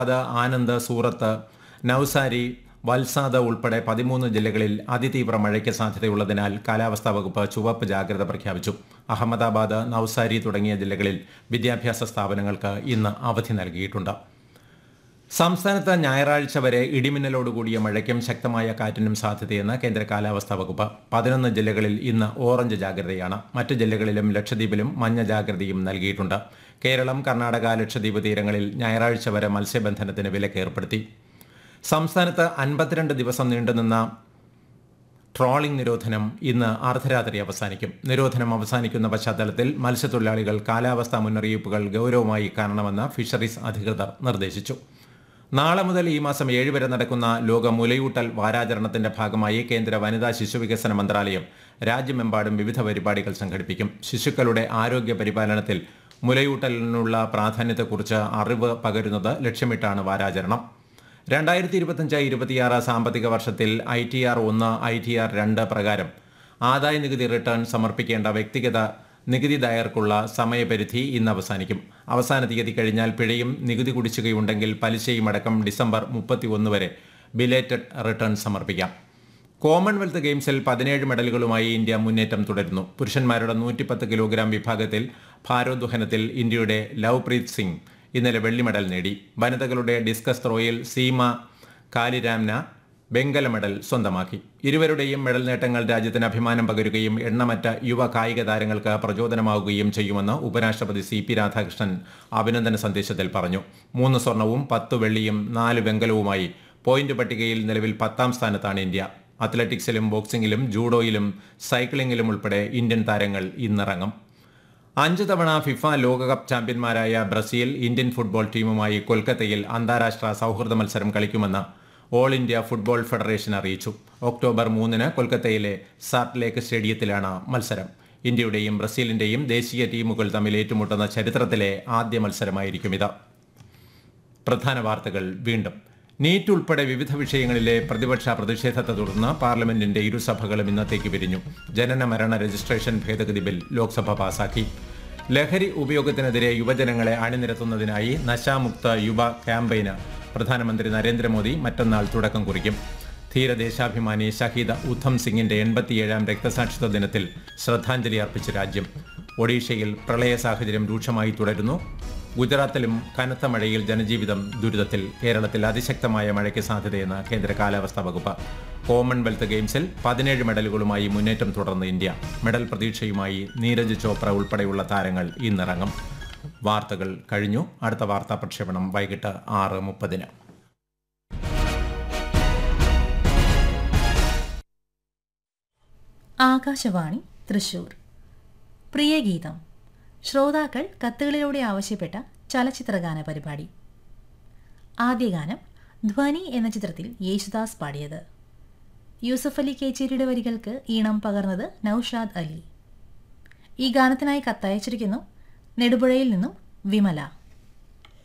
അത് ആനന്ദ് സൂറത്ത് നൌസാരി വൽസാദ് ഉൾപ്പെടെ പതിമൂന്ന് ജില്ലകളിൽ അതിതീവ്ര മഴയ്ക്ക് സാധ്യതയുള്ളതിനാൽ കാലാവസ്ഥാ വകുപ്പ് ചുവപ്പ് ജാഗ്രത പ്രഖ്യാപിച്ചു അഹമ്മദാബാദ് നൌസാരി തുടങ്ങിയ ജില്ലകളിൽ വിദ്യാഭ്യാസ സ്ഥാപനങ്ങൾക്ക് ഇന്ന് അവധി നൽകിയിട്ടുണ്ട് സംസ്ഥാനത്ത് ഞായറാഴ്ച വരെ ഇടിമിന്നലോടുകൂടിയ മഴയ്ക്കും ശക്തമായ കാറ്റിനും സാധ്യതയെന്ന് കേന്ദ്ര കാലാവസ്ഥാ വകുപ്പ് പതിനൊന്ന് ജില്ലകളിൽ ഇന്ന് ഓറഞ്ച് ജാഗ്രതയാണ് മറ്റ് ജില്ലകളിലും ലക്ഷദ്വീപിലും മഞ്ഞ ജാഗ്രതയും നൽകിയിട്ടുണ്ട് കേരളം കർണാടക ലക്ഷദ്വീപ് തീരങ്ങളിൽ ഞായറാഴ്ച വരെ മത്സ്യബന്ധനത്തിന് വിലക്ക് ഏർപ്പെടുത്തി സംസ്ഥാനത്ത് അൻപത്തിരണ്ട് ദിവസം നീണ്ടുനിന്ന ട്രോളിംഗ് നിരോധനം ഇന്ന് അർദ്ധരാത്രി അവസാനിക്കും നിരോധനം അവസാനിക്കുന്ന പശ്ചാത്തലത്തിൽ മത്സ്യത്തൊഴിലാളികൾ കാലാവസ്ഥാ മുന്നറിയിപ്പുകൾ ഗൗരവമായി കാണണമെന്ന് ഫിഷറീസ് അധികൃതർ നിർദ്ദേശിച്ചു നാളെ മുതൽ ഈ മാസം ഏഴ് വരെ നടക്കുന്ന ലോക മുലയൂട്ടൽ വാരാചരണത്തിന്റെ ഭാഗമായി കേന്ദ്ര വനിതാ ശിശുവികസന മന്ത്രാലയം രാജ്യമെമ്പാടും വിവിധ പരിപാടികൾ സംഘടിപ്പിക്കും ശിശുക്കളുടെ ആരോഗ്യ പരിപാലനത്തിൽ മുലയൂട്ടലിനുള്ള പ്രാധാന്യത്തെക്കുറിച്ച് അറിവ് പകരുന്നത് ലക്ഷ്യമിട്ടാണ് വാരാചരണം രണ്ടായിരത്തി ഇരുപത്തഞ്ച് ഇരുപത്തിയാറ് സാമ്പത്തിക വർഷത്തിൽ ഐ ടി ആർ ഒന്ന് ഐ ടി ആർ രണ്ട് പ്രകാരം ആദായ നികുതി റിട്ടേൺ സമർപ്പിക്കേണ്ട വ്യക്തിഗത നികുതിദായകർക്കുള്ള സമയപരിധി ഇന്ന് അവസാനിക്കും അവസാന തീയതി കഴിഞ്ഞാൽ പിഴയും നികുതി കുടിശ്ശികയുണ്ടെങ്കിൽ പലിശയും അടക്കം ഡിസംബർ മുപ്പത്തി ഒന്ന് വരെ ബിലേറ്റഡ് റിട്ടേൺ സമർപ്പിക്കാം കോമൺവെൽത്ത് ഗെയിംസിൽ പതിനേഴ് മെഡലുകളുമായി ഇന്ത്യ മുന്നേറ്റം തുടരുന്നു പുരുഷന്മാരുടെ നൂറ്റിപ്പത്ത് കിലോഗ്രാം വിഭാഗത്തിൽ ഭാരോദ്വഹനത്തിൽ ഇന്ത്യയുടെ ലവ്പ്രീത് സിംഗ് ഇന്നലെ വെള്ളി മെഡൽ നേടി വനിതകളുടെ ഡിസ്കസ് ത്രോയിൽ സീമ കാലിരാംന വെങ്കല മെഡൽ സ്വന്തമാക്കി ഇരുവരുടെയും മെഡൽ നേട്ടങ്ങൾ രാജ്യത്തിന് അഭിമാനം പകരുകയും എണ്ണമറ്റ യുവ കായിക താരങ്ങൾക്ക് പ്രചോദനമാവുകയും ചെയ്യുമെന്ന് ഉപരാഷ്ട്രപതി സി പി രാധാകൃഷ്ണൻ അഭിനന്ദന സന്ദേശത്തിൽ പറഞ്ഞു മൂന്ന് സ്വർണവും പത്ത് വെള്ളിയും നാല് വെങ്കലവുമായി പോയിന്റ് പട്ടികയിൽ നിലവിൽ പത്താം സ്ഥാനത്താണ് ഇന്ത്യ അത്ലറ്റിക്സിലും ബോക്സിംഗിലും ജൂഡോയിലും സൈക്ലിംഗിലും ഉൾപ്പെടെ ഇന്ത്യൻ താരങ്ങൾ ഇന്നിറങ്ങും അഞ്ച് തവണ ഫിഫ ലോകകപ്പ് ചാമ്പ്യന്മാരായ ബ്രസീൽ ഇന്ത്യൻ ഫുട്ബോൾ ടീമുമായി കൊൽക്കത്തയിൽ അന്താരാഷ്ട്ര സൗഹൃദ മത്സരം കളിക്കുമെന്ന് ഓൾ ഇന്ത്യ ഫുട്ബോൾ ഫെഡറേഷൻ അറിയിച്ചു ഒക്ടോബർ മൂന്നിന് കൊൽക്കത്തയിലെ സാർട്ട് ലേക്ക് സ്റ്റേഡിയത്തിലാണ് മത്സരം ഇന്ത്യയുടെയും ബ്രസീലിന്റെയും ദേശീയ ടീമുകൾ തമ്മിൽ ഏറ്റുമുട്ടുന്ന ചരിത്രത്തിലെ ആദ്യ മത്സരമായിരിക്കും ഇത് പ്രധാന വാർത്തകൾ വീണ്ടും നീറ്റ് ഉൾപ്പെടെ വിവിധ വിഷയങ്ങളിലെ പ്രതിപക്ഷ പ്രതിഷേധത്തെ തുടർന്ന് പാർലമെന്റിന്റെ ഇരുസഭകളും ഇന്നത്തേക്ക് പിരിഞ്ഞു ജനന മരണ രജിസ്ട്രേഷൻ ഭേദഗതി ബിൽ ലോക്സഭ പാസാക്കി ലഹരി ഉപയോഗത്തിനെതിരെ യുവജനങ്ങളെ അണിനിരത്തുന്നതിനായി നശാമുക്ത യുവ ക്യാമ്പയിന് പ്രധാനമന്ത്രി നരേന്ദ്രമോദി മറ്റന്നാൾ തുടക്കം കുറിക്കും ധീരദേശാഭിമാനി ഷഹീദ് ഉദ്ധം സിംഗിന്റെ എൺപത്തിയേഴാം രക്തസാക്ഷിത്വ ദിനത്തിൽ ശ്രദ്ധാഞ്ജലി അർപ്പിച്ച് രാജ്യം ഒഡീഷയിൽ പ്രളയ സാഹചര്യം രൂക്ഷമായി തുടരുന്നു ഗുജറാത്തിലും കനത്ത മഴയിൽ ജനജീവിതം ദുരിതത്തിൽ കേരളത്തിൽ അതിശക്തമായ മഴയ്ക്ക് സാധ്യതയെന്ന് കേന്ദ്ര കാലാവസ്ഥാ വകുപ്പ് കോമൺവെൽത്ത് ഗെയിംസിൽ പതിനേഴ് മെഡലുകളുമായി മുന്നേറ്റം തുടർന്ന് ഇന്ത്യ മെഡൽ പ്രതീക്ഷയുമായി നീരജ് ചോപ്ര ഉൾപ്പെടെയുള്ള താരങ്ങൾ ഇന്നിറങ്ങും വാർത്തകൾ കഴിഞ്ഞു അടുത്ത വാർത്താ പ്രക്ഷേപണം വൈകിട്ട് ആറ് മുപ്പതിന് ആകാശവാണി തൃശൂർ പ്രിയ ഗീതം ശ്രോതാക്കൾ കത്തുകളിലൂടെ ആവശ്യപ്പെട്ട ചലച്ചിത്രഗാന പരിപാടി ആദ്യ ഗാനം ധ്വനി എന്ന ചിത്രത്തിൽ യേശുദാസ് പാടിയത് യൂസഫ് അലി കേച്ചേരിയുടെ വരികൾക്ക് ഈണം പകർന്നത് നൌഷാദ് അലി ഈ ഗാനത്തിനായി കത്തയച്ചിരിക്കുന്നു നെടുപുഴയിൽ നിന്നും വിമല